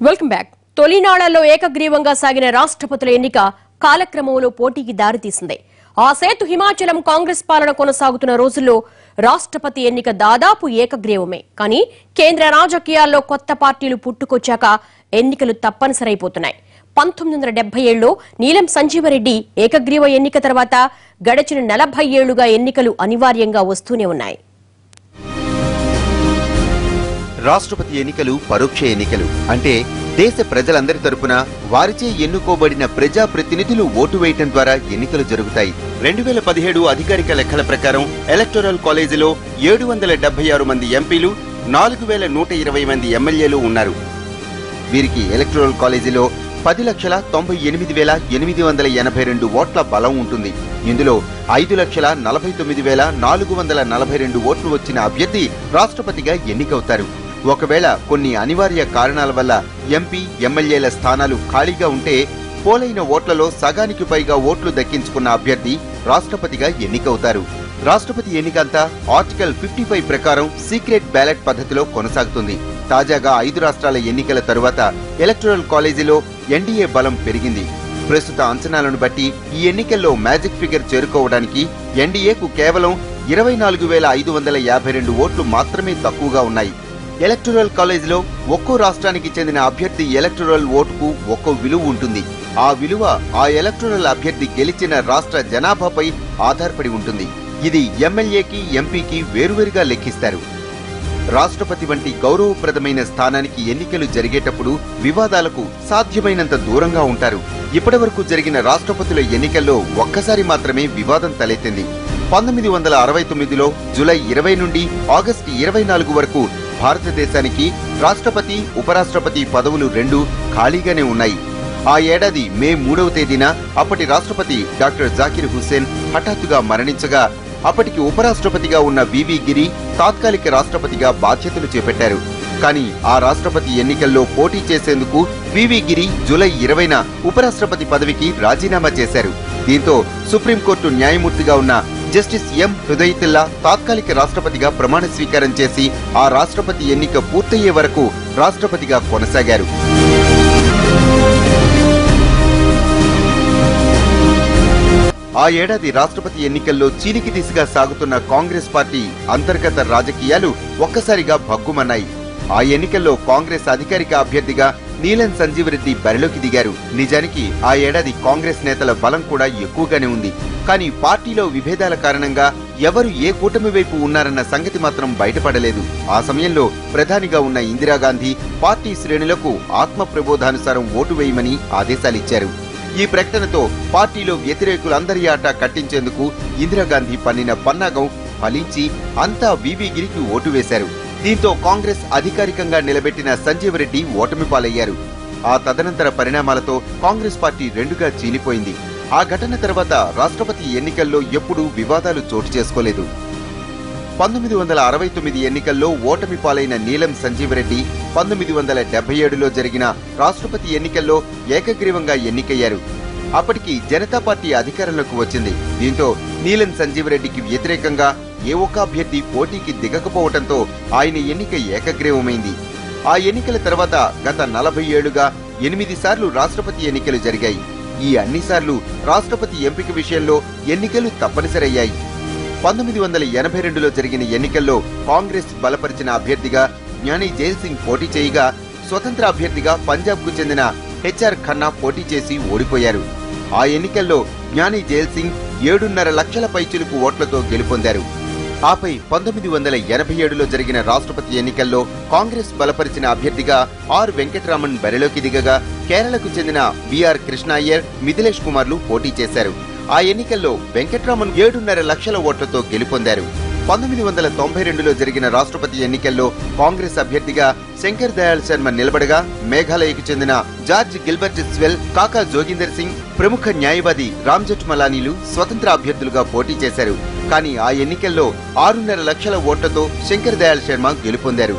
welcome back తొలినాళ్లలో ఏకగ్రీవంగా సాగిన రాష్ట్రపతుల ఎన్నిక కాలక్రమంలో పోటీకి దారితీసింది ఆ సేతు హిమాచలం కాంగ్రెస్ పాలన కొనసాగుతున్న రోజుల్లో రాష్ట్రపతి ఎన్నిక దాదాపు ఏకగ్రీవమే కానీ కేంద్ర రాజకీయాల్లో కొత్త పార్టీలు పుట్టుకొచ్చాక ఎన్నికలు తప్పనిసరైపోతున్నాయి పంతొమ్మిది వందల డెబ్బై ఏడులో నీలం సంజీవరెడ్డి ఏకగ్రీవ ఎన్నిక తర్వాత గడిచిన నలభై ఏళ్లుగా ఎన్నికలు అనివార్యంగా వస్తూనే ఉన్నాయి రాష్ట్రపతి ఎన్నికలు పరోక్ష ఎన్నికలు అంటే దేశ ప్రజలందరి తరపున వారిచే ఎన్నుకోబడిన ప్రజా ప్రతినిధులు ఓటు వేయటం ద్వారా ఎన్నికలు జరుగుతాయి రెండు వేల పదిహేడు అధికారిక లెక్కల ప్రకారం ఎలక్టోరల్ కాలేజీలో ఏడు వందల డెబ్బై ఆరు మంది ఎంపీలు నాలుగు వేల నూట ఇరవై మంది ఎమ్మెల్యేలు ఉన్నారు వీరికి ఎలక్టోరల్ కాలేజీలో పది లక్షల తొంభై ఎనిమిది వేల ఎనిమిది వందల ఎనభై రెండు ఓట్ల బలం ఉంటుంది ఇందులో ఐదు లక్షల నలభై తొమ్మిది వేల నాలుగు వందల నలభై రెండు ఓట్లు వచ్చిన అభ్యర్థి రాష్ట్రపతిగా ఎన్నికవుతారు ఒకవేళ కొన్ని అనివార్య కారణాల వల్ల ఎంపీ ఎమ్మెల్యేల స్థానాలు ఖాళీగా ఉంటే పోలైన ఓట్లలో సగానికి పైగా ఓట్లు దక్కించుకున్న అభ్యర్థి రాష్ట్రపతిగా ఎన్నికవుతారు రాష్ట్రపతి ఎన్నికంతా ఆర్టికల్ ఫిఫ్టీ ఫైవ్ ప్రకారం సీక్రెట్ బ్యాలెట్ పద్ధతిలో కొనసాగుతుంది తాజాగా ఐదు రాష్ట్రాల ఎన్నికల తరువాత ఎలక్టోరల్ కాలేజీలో ఎన్డీఏ బలం పెరిగింది ప్రస్తుత అంచనాలను బట్టి ఈ ఎన్నికల్లో మ్యాజిక్ ఫిగర్ చేరుకోవడానికి ఎన్డీఏకు కేవలం ఇరవై నాలుగు వేల ఐదు వందల యాభై రెండు ఓట్లు మాత్రమే తక్కువగా ఉన్నాయి ఎలక్టోరల్ కాలేజీలో ఒక్కో రాష్ట్రానికి చెందిన అభ్యర్థి ఎలక్టోరల్ ఓటుకు ఒక్కో విలువ ఉంటుంది ఆ విలువ ఆ ఎలక్టోరల్ అభ్యర్థి గెలిచిన రాష్ట్ర జనాభాపై ఆధారపడి ఉంటుంది ఇది ఎమ్మెల్యేకి ఎంపీకి వేరువేరుగా లెక్కిస్తారు రాష్ట్రపతి వంటి గౌరవప్రదమైన స్థానానికి ఎన్నికలు జరిగేటప్పుడు వివాదాలకు సాధ్యమైనంత దూరంగా ఉంటారు ఇప్పటివరకు జరిగిన రాష్ట్రపతుల ఎన్నికల్లో ఒక్కసారి మాత్రమే వివాదం తలెత్తింది పంతొమ్మిది వందల అరవై తొమ్మిదిలో జులై ఇరవై నుండి ఆగస్టు ఇరవై నాలుగు వరకు భారతదేశానికి రాష్ట్రపతి ఉపరాష్ట్రపతి పదవులు రెండు ఖాళీగానే ఉన్నాయి ఆ ఏడాది మే మూడవ తేదీన అప్పటి రాష్ట్రపతి డాక్టర్ జాకిర్ హుస్సేన్ హఠాత్తుగా మరణించగా అప్పటికి ఉపరాష్ట్రపతిగా ఉన్న వివి గిరి తాత్కాలిక రాష్ట్రపతిగా బాధ్యతలు చేపట్టారు కానీ ఆ రాష్ట్రపతి ఎన్నికల్లో పోటీ చేసేందుకు వివి గిరి జూలై ఇరవైన ఉపరాష్ట్రపతి పదవికి రాజీనామా చేశారు దీంతో సుప్రీంకోర్టు న్యాయమూర్తిగా ఉన్న జస్టిస్ ఎం హృదయతిల్లా తాత్కాలిక రాష్ట్రపతిగా ప్రమాణ స్వీకారం చేసి ఆ రాష్ట్రపతి ఎన్నిక పూర్తయ్యే వరకు రాష్ట్రపతిగా కొనసాగారు ఆ ఏడాది రాష్ట్రపతి ఎన్నికల్లో చీలికి దిశగా సాగుతున్న కాంగ్రెస్ పార్టీ అంతర్గత రాజకీయాలు ఒక్కసారిగా భగ్గుమన్నాయి ఆ ఎన్నికల్లో కాంగ్రెస్ అధికారిక అభ్యర్థిగా నీలం సంజీవ్ రెడ్డి బరిలోకి దిగారు నిజానికి ఆ ఏడాది కాంగ్రెస్ నేతల బలం కూడా ఎక్కువగానే ఉంది కానీ పార్టీలో విభేదాల కారణంగా ఎవరు ఏ కూటమి వైపు ఉన్నారన్న సంగతి మాత్రం బయటపడలేదు ఆ సమయంలో ప్రధానిగా ఉన్న ఇందిరాగాంధీ పార్టీ శ్రేణులకు ఆత్మ ప్రబోధానుసారం ఓటు వేయమని ఆదేశాలిచ్చారు ఈ ప్రకటనతో పార్టీలో వ్యతిరేకులందరి ఆట కట్టించేందుకు ఇందిరాగాంధీ పన్నిన పన్నాగం ఫలించి అంతా వివి గిరికి ఓటు వేశారు దీంతో కాంగ్రెస్ అధికారికంగా నిలబెట్టిన సంజీవ్ రెడ్డి ఓటమి పాలయ్యారు ఆ తదనంతర పరిణామాలతో కాంగ్రెస్ పార్టీ రెండుగా చీలిపోయింది ఆ ఘటన తర్వాత రాష్ట్రపతి ఎన్నికల్లో ఎప్పుడూ వివాదాలు చోటు చేసుకోలేదు పంతొమ్మిది వందల అరవై తొమ్మిది ఎన్నికల్లో ఓటమి పాలైన నీలం సంజీవరెడ్డి పంతొమ్మిది వందల డెబ్బై ఏడులో జరిగిన రాష్ట్రపతి ఎన్నికల్లో ఏకగ్రీవంగా ఎన్నికయ్యారు అప్పటికి జనతా పార్టీ అధికారంలోకి వచ్చింది దీంతో నీలం సంజీవరెడ్డికి వ్యతిరేకంగా ఏ ఒక్క అభ్యర్థి పోటీకి దిగకపోవడంతో ఆయన ఎన్నిక ఏకగ్రీవమైంది ఆ ఎన్నికల తర్వాత గత నలభై ఏళ్లుగా ఎనిమిది సార్లు రాష్ట్రపతి ఎన్నికలు జరిగాయి ఈ అన్నిసార్లు రాష్ట్రపతి ఎంపిక విషయంలో ఎన్నికలు తప్పనిసరయ్యాయి పంతొమ్మిది వందల ఎనభై రెండులో జరిగిన ఎన్నికల్లో కాంగ్రెస్ బలపరిచిన అభ్యర్థిగా జ్ఞాని జైల్ సింగ్ పోటీ చేయగా స్వతంత్ర అభ్యర్థిగా పంజాబ్ కు చెందిన హెచ్ఆర్ ఖన్నా పోటీ చేసి ఓడిపోయారు ఆ ఎన్నికల్లో జ్ఞాని జైల్ సింగ్ ఏడున్నర లక్షల పైచులకు ఓట్లతో గెలుపొందారు ఆపై పంతొమ్మిది వందల ఎనభై ఏడులో జరిగిన రాష్ట్రపతి ఎన్నికల్లో కాంగ్రెస్ బలపరిచిన అభ్యర్థిగా ఆర్ వెంకటరామన్ బరిలోకి దిగగా కేరళకు చెందిన బిఆర్ కృష్ణాయ్యర్ మిథిలేష్ కుమార్లు పోటీ చేశారు ఆ ఎన్నికల్లో వెంకట్రామన్ ఏడున్నర లక్షల ఓట్లతో గెలుపొందారు పంతొమ్మిది వందల తొంభై రెండులో జరిగిన రాష్ట్రపతి ఎన్నికల్లో కాంగ్రెస్ అభ్యర్థిగా శంకర్ దయాళ్ శర్మ నిలబడగా మేఘాలయకు చెందిన జార్జ్ గిల్బర్ట్ స్వెల్ కాకా జోగిందర్ సింగ్ ప్రముఖ న్యాయవాది రామ్ జెఠ్మలానీలు స్వతంత్ర అభ్యర్థులుగా పోటీ చేశారు కానీ ఆ ఎన్నికల్లో ఆరున్నర లక్షల ఓట్లతో శంకర్ దయాళ్ శర్మ గెలుపొందారు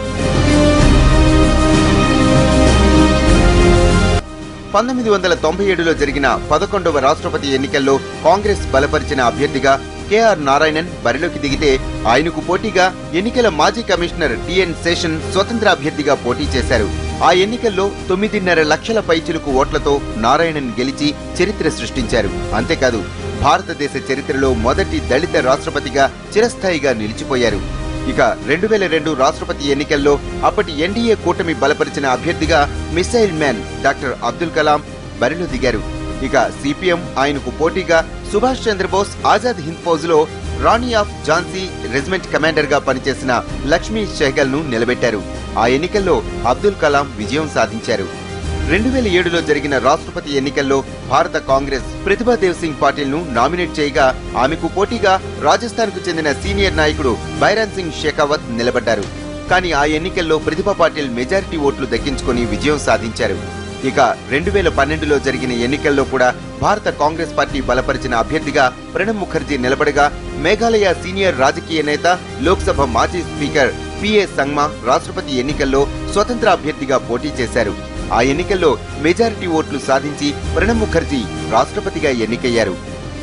పంతొమ్మిది వందల తొంభై ఏడులో జరిగిన పదకొండవ రాష్ట్రపతి ఎన్నికల్లో కాంగ్రెస్ బలపరిచిన అభ్యర్థిగా కెఆర్ నారాయణన్ బరిలోకి దిగితే ఆయనకు పోటీగా ఎన్నికల మాజీ కమిషనర్ టిఎన్ శేషన్ స్వతంత్ర అభ్యర్థిగా పోటీ చేశారు ఆ ఎన్నికల్లో తొమ్మిదిన్నర లక్షల పైచిలుకు ఓట్లతో నారాయణన్ గెలిచి చరిత్ర సృష్టించారు అంతేకాదు భారతదేశ చరిత్రలో మొదటి దళిత రాష్ట్రపతిగా చిరస్థాయిగా నిలిచిపోయారు ఇక రెండు వేల రెండు రాష్ట్రపతి ఎన్నికల్లో అప్పటి ఎన్డీఏ కూటమి బలపరిచిన అభ్యర్థిగా missile man doctor Abdul Kalam బరిలో దిగారు ఇక సిపిఎం ఆయనకు పోటీగా సుభాష్ చంద్రబోస్ ఆజాద్ హింద్ ఫౌజ్ లో Rani of Jhansi regiment commander గా పనిచేసిన లక్ష్మీ షెహగల్ ను నిలబెట్టారు ఆ ఎన్నికల్లో అబ్దుల్ కలాం విజయం సాధించారు రెండు వేల ఏడులో జరిగిన రాష్ట్రపతి ఎన్నికల్లో భారత కాంగ్రెస్ ప్రతిభాదేవ్ సింగ్ పాటిల్ ను నామినేట్ చేయగా ఆమెకు పోటీగా రాజస్థాన్ కు చెందిన సీనియర్ నాయకుడు బైరాన్ సింగ్ షెకావత్ నిలబడ్డారు కానీ ఆ ఎన్నికల్లో ప్రతిభా పాటిల్ మెజారిటీ ఓట్లు దక్కించుకొని విజయం సాధించారు ఇక రెండు వేల పన్నెండులో జరిగిన ఎన్నికల్లో కూడా భారత కాంగ్రెస్ పార్టీ బలపరిచిన అభ్యర్థిగా ప్రణబ్ ముఖర్జీ నిలబడగా మేఘాలయ సీనియర్ రాజకీయ నేత లోక్సభ మాజీ స్పీకర్ పిఏ సంగ్మా రాష్ట్రపతి ఎన్నికల్లో స్వతంత్ర అభ్యర్థిగా పోటీ చేశారు ఆ ఎన్నికల్లో మెజారిటీ ఓట్లు సాధించి ప్రణబ్ ముఖర్జీ రాష్ట్రపతిగా ఎన్నికయ్యారు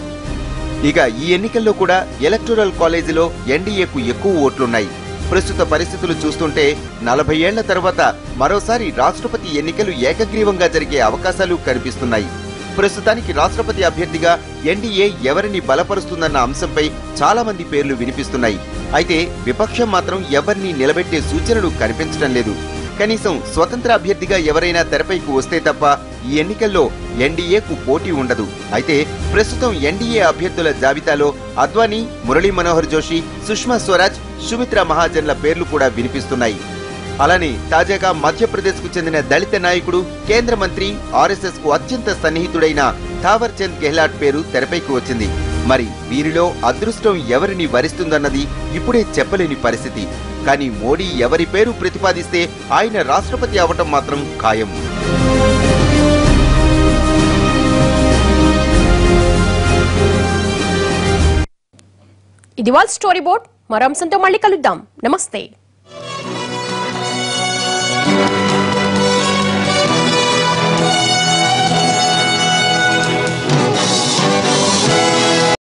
ఇక ఈ ఎన్నికల్లో కూడా ఎలక్టోరల్ కాలేజీలో ఎన్డీఏకు ఎక్కువ ఓట్లున్నాయి ప్రస్తుత పరిస్థితులు చూస్తుంటే నలభై ఏళ్ల తర్వాత మరోసారి రాష్ట్రపతి ఎన్నికలు ఏకగ్రీవంగా జరిగే అవకాశాలు కనిపిస్తున్నాయి ప్రస్తుతానికి రాష్ట్రపతి అభ్యర్థిగా ఎన్డీఏ ఎవరిని బలపరుస్తుందన్న అంశంపై చాలా మంది పేర్లు వినిపిస్తున్నాయి అయితే విపక్షం మాత్రం ఎవరిని నిలబెట్టే సూచనలు కనిపించడం లేదు కనీసం స్వతంత్ర అభ్యర్థిగా ఎవరైనా తెరపైకి వస్తే తప్ప ఈ ఎన్నికల్లో ఎన్డీఏకు పోటీ ఉండదు అయితే ప్రస్తుతం ఎన్డీఏ అభ్యర్థుల జాబితాలో అద్వానీ మురళీ మనోహర్ జోషి సుష్మా స్వరాజ్ సుమిత్రా మహాజన్ల పేర్లు కూడా వినిపిస్తున్నాయి అలానే తాజాగా మధ్యప్రదేశ్ కు చెందిన దళిత నాయకుడు కేంద్ర మంత్రి ఆర్ఎస్ఎస్ కు అత్యంత సన్నిహితుడైన థావర్ చంద్ గెహ్లాట్ పేరు తెరపైకి వచ్చింది మరి వీరిలో అదృష్టం ఎవరిని వరిస్తుందన్నది ఇప్పుడే చెప్పలేని పరిస్థితి కానీ మోడీ ఎవరి పేరు ప్రతిపాదిస్తే ఆయన రాష్ట్రపతి అవటం మాత్రం ఖాయం ఇది వాళ్ళ స్టోరీ బోర్డ్ మరో అంశంతో మళ్ళీ కలుద్దాం నమస్తే